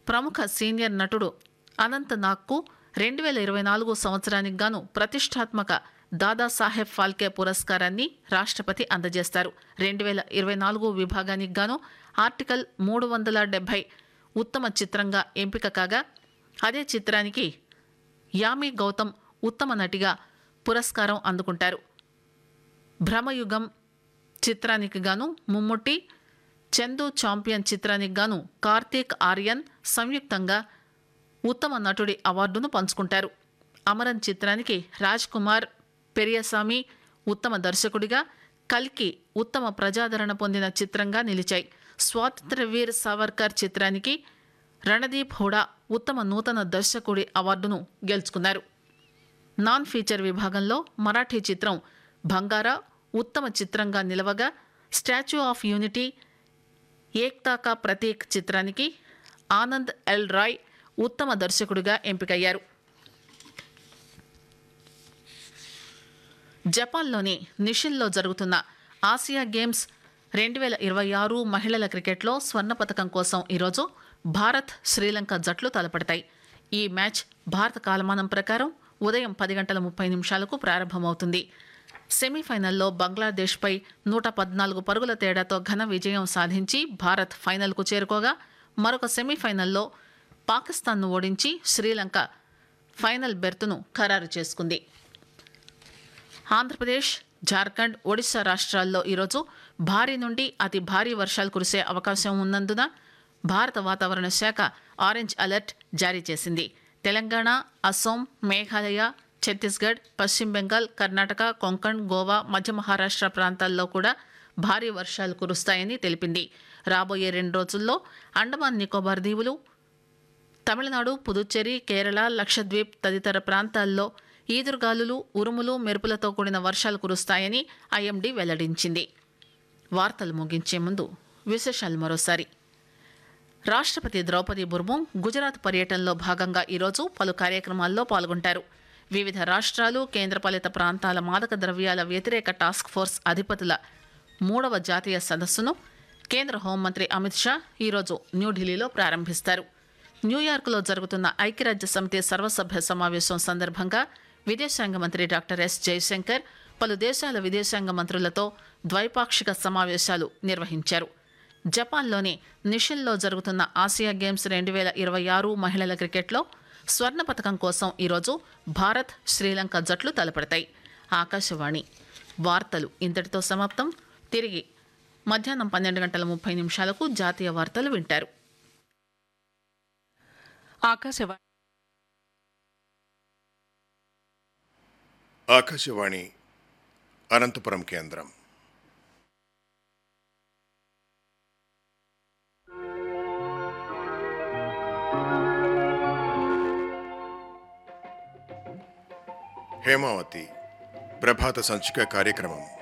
ప్రముఖ సీనియర్ నటుడు అనంత్ నాగ్కు రెండు వేల ఇరవై నాలుగు సంవత్సరానికి గాను ప్రతిష్టాత్మక దాదాసాహెబ్ ఫాల్కే పురస్కారాన్ని రాష్ట్రపతి అందజేస్తారు రెండు వేల ఇరవై నాలుగు విభాగానికి గాను ఆర్టికల్ మూడు వందల డెబ్బై ఉత్తమ చిత్రంగా ఎంపిక కాగా అదే చిత్రానికి యామి గౌతమ్ ఉత్తమ నటిగా పురస్కారం అందుకుంటారు భ్రమయుగం చిత్రానికి గాను ముమ్ముట్టి చందు చాంపియన్ చిత్రానికి గాను కార్తీక్ ఆర్యన్ సంయుక్తంగా ఉత్తమ నటుడి అవార్డును పంచుకుంటారు అమరన్ చిత్రానికి రాజ్ కుమార్ పెరియసామి ఉత్తమ దర్శకుడిగా కల్కి ఉత్తమ ప్రజాదరణ పొందిన చిత్రంగా నిలిచాయి స్వాతంత్ర వీర్ సావర్కర్ చిత్రానికి రణదీప్ హుడా ఉత్తమ నూతన దర్శకుడి అవార్డును గెలుచుకున్నారు నాన్ ఫీచర్ విభాగంలో మరాఠీ చిత్రం బంగారా ఉత్తమ చిత్రంగా నిలవగా statue of unity Ekta ka Prateek చిత్రానికి ఆనంద్ ఎల్ రాయ్ ఉత్తమ దర్శకుడిగా ఎంపికయ్యారు జపాన్లోని నిషిన్లో జరుగుతున్న ఆసియా గేమ్స్ రెండు వేల ఇరవై ఆరు మహిళల క్రికెట్లో స్వర్ణ పథకం కోసం ఈరోజు భారత్ శ్రీలంక జట్లు తలపడతాయి ఈ మ్యాచ్ భారత కాలమానం ప్రకారం ఉదయం పది గంటల ముప్పై నిమిషాలకు ప్రారంభమవుతుంది సెమీఫైనల్లో బంగ్లాదేశ్పై నూట పద్నాలుగు పరుగుల తేడాతో ఘన విజయం సాధించి భారత్ ఫైనల్కు చేరుకోగా మరొక సెమీఫైనల్లో పాకిస్తాన్ను ఓడించి శ్రీలంక ఫైనల్ బెర్తును ఖరారు చేసుకుంది ఆంధ్రప్రదేశ్ జార్ఖండ్ ఒడిశా రాష్ట్రాల్లో ఈరోజు భారీ నుండి అతి భారీ వర్షాలు కురిసే అవకాశం ఉన్నందున భారత వాతావరణ శాఖ ఆరెంజ్ అలర్ట్ జారీ చేసింది తెలంగాణ అస్సోం మేఘాలయ ఛత్తీస్గఢ్ పశ్చిమ బెంగాల్ కర్ణాటక కొంకణ్ గోవా మధ్య మహారాష్ట్ర ప్రాంతాల్లో కూడా భారీ వర్షాలు కురుస్తాయని తెలిపింది రాబోయే రెండు రోజుల్లో అండమాన్ నికోబార్ దీవులు తమిళనాడు పుదుచ్చేరి కేరళ లక్షద్వీప్ తదితర ప్రాంతాల్లో ఈదురుగాలులు ఉరుములు మెరుపులతో కూడిన వర్షాలు కురుస్తాయని ఐఎండీ వెల్లడించింది వార్తలు ముగించే ముందు విశేషాలు మరోసారి రాష్ట్రపతి ద్రౌపది ముర్ము గుజరాత్ పర్యటనలో భాగంగా ఈరోజు పలు కార్యక్రమాల్లో పాల్గొంటారు వివిధ రాష్ట్రాలు కేంద్రపాలిత ప్రాంతాల మాదక ద్రవ్యాల వ్యతిరేక టాస్క్ ఫోర్స్ అధిపతుల మూడవ జాతీయ సదస్సును కేంద్ర హోంమంత్రి అమిత్ షా ఈరోజు న్యూఢిల్లీలో ప్రారంభిస్తారు న్యూయార్క్లో జరుగుతున్న ఐక్యరాజ్య సమితి సర్వసభ్య సమావేశం సందర్భంగా విదేశాంగ మంత్రి డాక్టర్ ఎస్ జయశంకర్ పలు దేశాల విదేశాంగ మంత్రులతో ద్వైపాక్షిక సమావేశాలు నిర్వహించారు జపాన్లోని నిషిన్లో జరుగుతున్న ఆసియా గేమ్స్ రెండు వేల ఇరవై ఆరు మహిళల క్రికెట్లో స్వర్ణ పథకం కోసం ఈరోజు భారత్ శ్రీలంక జట్లు తలపడతాయి ఆకాశవాణి వార్తలు ఇంతటితో సమాప్తం తిరిగి మధ్యాహ్నం పన్నెండు గంటల ముప్పై నిమిషాలకు జాతీయ వార్తలు వింటారు ఆకాశవాణి ఆకాశవాణి అనంతపురం కేంద్రం హేమావతి ప్రభాత సంచిక కార్యక్రమం